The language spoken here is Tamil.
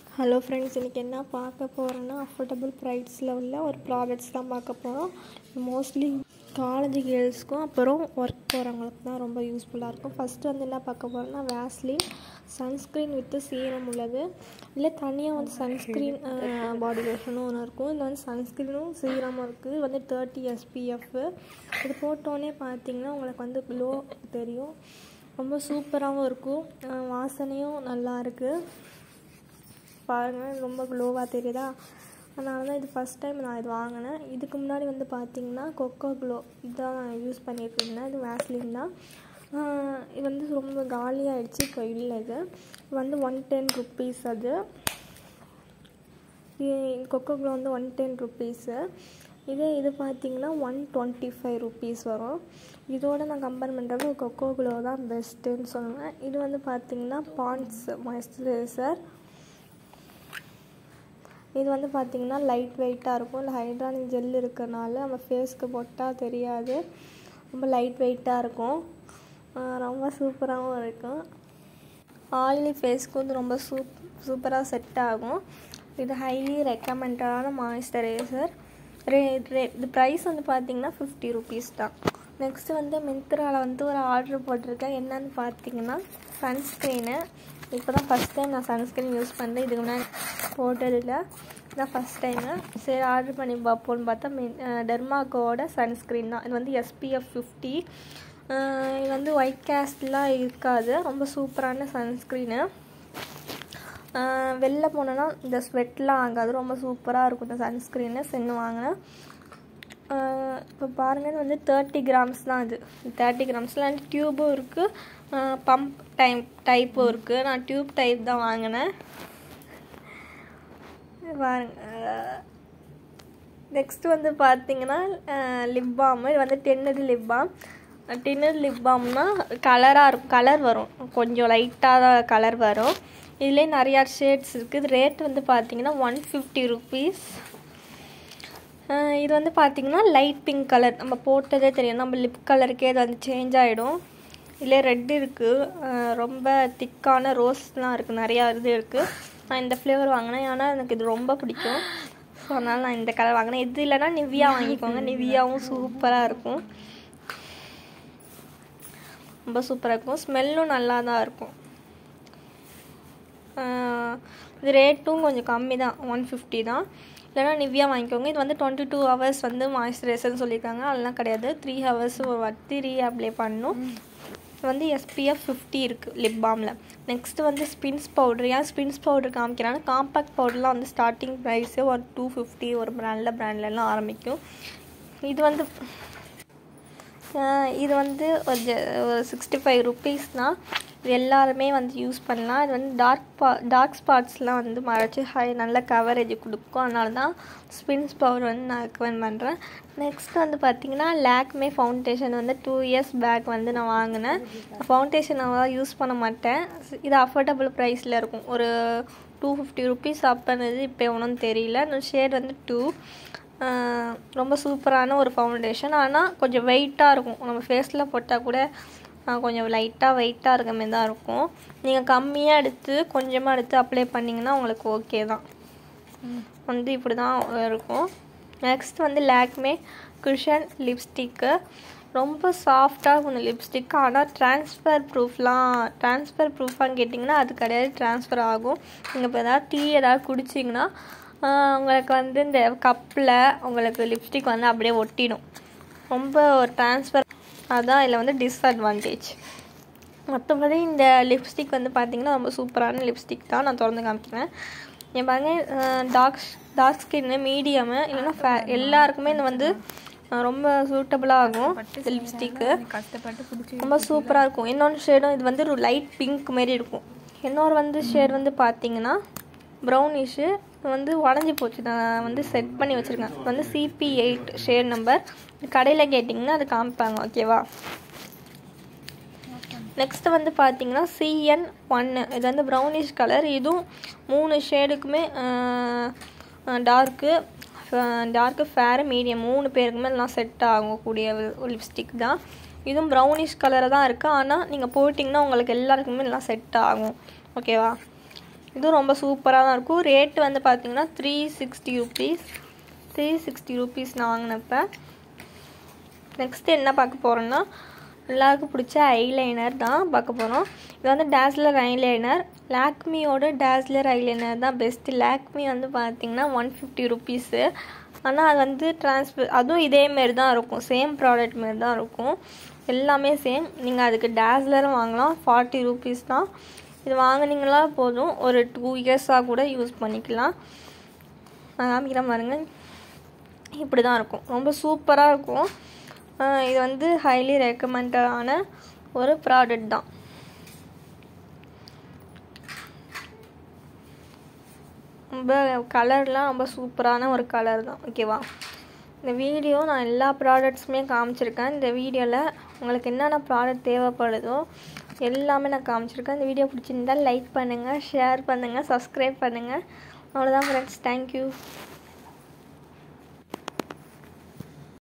ஹலோ ஃப்ரெண்ட்ஸ் இன்றைக்கி என்ன பார்க்க போகிறோன்னா அஃபோர்டபுள் ப்ரைஸில் உள்ள ஒரு ப்ராடக்ட்ஸ் தான் பார்க்க போகிறோம் மோஸ்ட்லி காலேஜ் கேர்ள்ஸ்க்கும் அப்புறம் ஒர்க் போகிறவங்களுக்கு தான் ரொம்ப யூஸ்ஃபுல்லாக இருக்கும் ஃபஸ்ட்டு வந்து என்ன பார்க்க போகிறோம்னா வேஸ்லின் சன்ஸ்க்ரீன் வித்து சீரம் உள்ளது இல்லை தனியாக வந்து சன்ஸ்க்ரீன் பாடி லோஷனும் ஒன்று இருக்கும் இதில் வந்து சன்ஸ்க்ரீனும் சீரமும் இருக்குது இது வந்து தேர்ட்டி எஸ்பிஎஃப் இது போட்டோன்னே பார்த்தீங்கன்னா உங்களுக்கு வந்து க்ளோ தெரியும் ரொம்ப சூப்பராகவும் இருக்கும் அஹ் வாசனையும் நல்லா இருக்குது பாருங்கள் ரொம்ப க்ளோவாக தெரியுதா அதனால தான் இது ஃபஸ்ட் டைம் நான் இது வாங்கினேன் இதுக்கு முன்னாடி வந்து பார்த்தீங்கன்னா கொக்கோ க்ளோ இதுதான் நான் யூஸ் பண்ணிட்டு இருந்தேன் இது வேஸ்லின் தான் ஆஹ் இது வந்து ரொம்ப காலியாகிடுச்சு இப்போ இல்லை இது இது வந்து ஒன் டென் ருப்பீஸ் அது இ- கொக்கோ க்ளோ வந்து ஒன் டென் ருப்பீஸு இதே இது பார்த்தீங்கன்னா ஒன் டுவெண்ட்டி ஃபைவ் ருப்பீஸ் வரும் இதோட நான் கம்பேர் பண்ணுறது கொக்கோ க்ளோ தான் பெஸ்ட்டுன்னு சொல்லுவேன் இது வந்து பார்த்தீங்கன்னா பாண்ட்ஸ் மாய்ஸ்சரைசர் இது வந்து பார்த்திங்கன்னா லைட் வெயிட்டாக இருக்கும் இல்லை ஹைட்ரானிக் ஜெல் இருக்கறனால நம்ம ஃபேஸ்க்கு போட்டால் தெரியாது ரொம்ப லைட் வெயிட்டாக இருக்கும் ஆஹ் ரொம்ப சூப்பராகவும் இருக்கும் ஆயிலி ஃபேஸ்க்கு வந்து ரொம்ப சூப் சூப்பராக செட் ஆகும் இது ஹைலி ரெக்கமெண்டடான மாய்ஸ்சரைசர் ரே ரே இது ப்ரைஸ் வந்து பார்த்தீங்கன்னா ஃபிஃப்டி ருபீஸ் தான் நெக்ஸ்ட்டு வந்து மிந்த்ராவில் வந்து ஒரு ஆர்டர் போட்டிருக்கேன் என்னன்னு பார்த்தீங்கன்னா சன்ஸ்க்ரீனு இப்போ தான் ஃபஸ்ட் டைம் நான் சன்ஸ்க்ரீன் யூஸ் பண்ணுறேன் இதுக்கு முன்னாடி போட்டதில்லை இதான் ஃபஸ்ட் டைமு சரி ஆர்டர் பண்ணி பார்ப்போம்னு பார்த்தா மின் டெர்மாக்கோட சன்ஸ்க்ரீன் தான் இது வந்து எஸ்பிஎஃப் ஃபிஃப்டி இது வந்து ஒயிட் கேஸ்ட்லாம் இருக்காது ரொம்ப சூப்பரான சன்ஸ்க்ரீனு வெளில போனோன்னா இந்த ஸ்வெட்லாம் ஆகாது ரொம்ப சூப்பராக இருக்கும் இந்த சன்ஸ்க்ரீனு சென்று வாங்கினேன் இப்போ பாருங்கள் இது வந்து தேர்ட்டி கிராம்ஸ் தான் இது தேர்ட்டி கிராம்ஸில் அண்ட் டியூபும் இருக்குது பம்ப் டைப் டைப்பும் இருக்குது நான் டியூப் டைப் தான் வாங்கினேன் பாருங்க நெக்ஸ்ட் வந்து பார்த்தீங்கன்னா லிப் பாம் இது வந்து டென்னது லிப் பாம் டின்னர் லிப் பாம்னா கலராக இருக்கும் கலர் வரும் கொஞ்சம் லைட்டாக தான் கலர் வரும் இதுலேயே நிறையா ஷேட்ஸ் இருக்குது இது ரேட் வந்து பார்த்தீங்கன்னா ஒன் ஃபிஃப்டி ருபீஸ் இது வந்து பார்த்தீங்கன்னா லைட் பிங்க் கலர் நம்ம போட்டதே தெரியும் நம்ம லிப் கலருக்கே இது வந்து சேஞ்ச் ஆகிடும் இதிலே ரெட் இருக்குது ரொம்ப திக்கான ரோஸ்லாம் இருக்குது நிறையா இது இருக்குது நான் இந்த ஃப்ளேவர் வாங்கினேன் ஏன்னா எனக்கு இது ரொம்ப பிடிக்கும் ஸோ அதனால் நான் இந்த கலர் வாங்கினேன் இது இல்லைன்னா நிவியா வாங்கிக்கோங்க நிவியாவும் சூப்பராக இருக்கும் ரொம்ப சூப்பராக இருக்கும் ஸ்மெல்லும் நல்லா தான் இருக்கும் ஆஹ் இது ரேட்டும் கொஞ்சம் கம்மி தான் ஒன் ஃபிஃப்டி தான் இல்லைனா நிவ்யா வாங்கிக்கோங்க இது வந்து டுவெண்ட்டி டூ ஹவர்ஸ் வந்து மாய்ஸ்சரைசர்னு சொல்லியிருக்காங்க அதெல்லாம் கிடையாது த்ரீ ஹவர்ஸ் வத்தி ரீ அப்ளை பண்ணணும் இது வந்து எஸ்பிஎஃப் ஃபிஃப்டி இருக்குது லிப் பாமில் நெக்ஸ்ட்டு வந்து ஸ்பின்ஸ் பவுடர் ஏன் ஸ்பின்ஸ் பவுடர் காமிக்கிறாங்கன்னா காம்பேக்ட் பவுடர்லாம் வந்து ஸ்டார்டிங் ப்ரைஸே ஒரு டூ ஃபிஃப்டி ஒரு நல்ல ப்ராண்ட்லலாம் ஆரம்பிக்கும் இது வந்து ஆஹ் இது வந்து ஒரு ஜ- ஒரு சிக்ஸ்டி ஃபைவ் ருபீஸ் தான் இது எல்லாருமே வந்து யூஸ் பண்ணலாம் இது வந்து டார்க் பா டார்க் ஸ்பாட்ஸ்லாம் வந்து மறைச்சி ஹை நல்ல கவரேஜ் கொடுக்கும் அதனால தான் ஸ்பின்ஸ் பவர் வந்து நான் ரெக்கமெண்ட் பண்ணுறேன் நெக்ஸ்ட் வந்து பார்த்திங்கன்னா லேக்மே ஃபவுண்டேஷன் வந்து டூ இயர்ஸ் பேக் வந்து நான் வாங்கினேன் ஃபவுண்டேஷன் நான் யூஸ் பண்ண மாட்டேன் இது அஃபோர்டபுள் ப்ரைஸில் இருக்கும் ஒரு டூ ஃபிஃப்டி ருபீஸ் அப்போனது இப்போ எவனும் தெரியல இந்த ஷேட் வந்து டூ ஆஹ் ரொம்ப சூப்பரான ஒரு ஃபவுண்டேஷன் ஆனால் கொஞ்சம் வெயிட்டாக இருக்கும் நம்ம ஃபேஸில் போட்டால் கூட ஆஹ் கொஞ்சம் லைட்டாக வெயிட்டாக இருக்க மாதிரி தான் இருக்கும் நீங்கள் கம்மியாக எடுத்து கொஞ்சமாக எடுத்து அப்ளை பண்ணிங்கன்னா உங்களுக்கு ஓகே தான் வந்து இப்படி தான் இருக்கும் நெக்ஸ்ட் வந்து லேக்மே குஷன் லிப்ஸ்டிக்கு ரொம்ப சாஃப்டாக இருக்கும் இந்த லிப்ஸ்டிக் ஆனால் ட்ரான்ஸ்ஃபர் ப்ரூஃப்லாம் ட்ரான்ஸ்ஃபர் ப்ரூஃபான்னு கேட்டிங்கன்னா அது கிடையாது ட்ரான்ஸ்ஃபர் ஆகும் நீங்கள் இப்போ ஏதாவது டீ ஏதாவது குடிச்சிங்கன்னா ஆஹ் உங்களுக்கு வந்து இந்த கப்பில் உங்களுக்கு லிப்ஸ்டிக் வந்து அப்படியே ஒட்டிடும் ரொம்ப ட்ரான்ஸ்ஃபர் அதான் இதில் வந்து டிஸ்அட்வான்டேஜ் மற்றபடி இந்த லிப்ஸ்டிக் வந்து பார்த்திங்கன்னா ரொம்ப சூப்பரான லிப்ஸ்டிக் தான் நான் திறந்து காமிக்கிறேன் என் பாருங்க டார்க் டார்க் ஸ்கின்னு மீடியமு இல்லைன்னா ஃபே எல்லாருக்குமே இது வந்து அஹ், ரொம்ப சூட்டபுளாக ஆகும் இந்த லிப்ஸ்டிக்கு கஷ்டப்பட்டு பிடிச்சி ரொம்ப சூப்பராக இருக்கும் இன்னொன்று ஷேடும் இது வந்து ஒரு லைட் பிங்க் மாரி இருக்கும் இன்னொரு வந்து ஷேட் வந்து பார்த்தீங்கன்னா ப்ரௌனிஷு வந்து உடஞ்சி போச்சு நான் வந்து செட் பண்ணி வச்சுருக்கேன் இது வந்து சிபி எயிட் ஷேட் நம்பர் கடையில் கேட்டிங்கன்னா அது காமிப்பாங்க ஓகேவா நெக்ஸ்ட் வந்து பார்த்தீங்கன்னா சிஎன் ஒன்று இது வந்து ப்ரௌனிஷ் கலர் இதுவும் மூணு ஷேடுக்குமே டார்க்கு டார்க்கு ஃபேரு மீடியம் மூணு பேருக்குமே எல்லாம் செட் ஆகக்கூடிய லிப்ஸ்டிக் தான் இதுவும் ப்ரௌனிஷ் கலராக தான் இருக்குது ஆனால் நீங்கள் போட்டிங்கன்னா உங்களுக்கு எல்லாருக்குமே எல்லாம் செட் ஆகும் ஓகேவா இதுவும் ரொம்ப சூப்பராக தான் இருக்கும் ரேட் வந்து பார்த்தீங்கன்னா three sixty rupees three sixty rupees நான் வாங்கினப்ப நெக்ஸ்ட்டு என்ன பார்க்க போகிறோன்னா எல்லாருக்கும் பிடிச்ச ஐலைனர் தான் பார்க்க போகிறோம் இது வந்து டேஸ்லர் ஐலைனர் லாக்மியோட டேஸ்லர் ஐலைனர் தான் பெஸ்ட்டு லாக்மி வந்து பார்த்தீங்கன்னா ஒன் ஃபிஃப்டி ருபீஸு ஆனால் அது வந்து ட்ரான்ஸ்ஃபர் அதுவும் இதேமாரி தான் இருக்கும் சேம் ப்ராடக்ட் மாரி தான் இருக்கும் எல்லாமே சேம் நீங்கள் அதுக்கு டேஸ்லரும் வாங்கலாம் ஃபார்ட்டி ருபீஸ் தான் இது வாங்கினீங்களா போதும் ஒரு டூ இயர்ஸாக கூட யூஸ் பண்ணிக்கலாம் நான் காமிக்கிறேன் பாருங்கள் இப்படி தான் இருக்கும் ரொம்ப சூப்பராக இருக்கும் இது வந்து ஹைலி ரெக்கமெண்டடான ஒரு ப்ராடக்ட் தான் ரொம்ப கலர்லாம் ரொம்ப சூப்பரான ஒரு கலர் தான் ஓகேவா இந்த வீடியோ நான் எல்லா ப்ராடக்ட்ஸுமே காமிச்சிருக்கேன் இந்த வீடியோவில் உங்களுக்கு என்னென்ன ப்ராடக்ட் தேவைப்படுதோ எல்லாமே நான் காமிச்சிருக்கேன் இந்த வீடியோ பிடிச்சிருந்தால் லைக் பண்ணுங்கள் ஷேர் பண்ணுங்கள் சப்ஸ்கிரைப் பண்ணுங்கள் அவ்வளோதான் ஃப்ரெண்ட்ஸ் தேங்க்யூ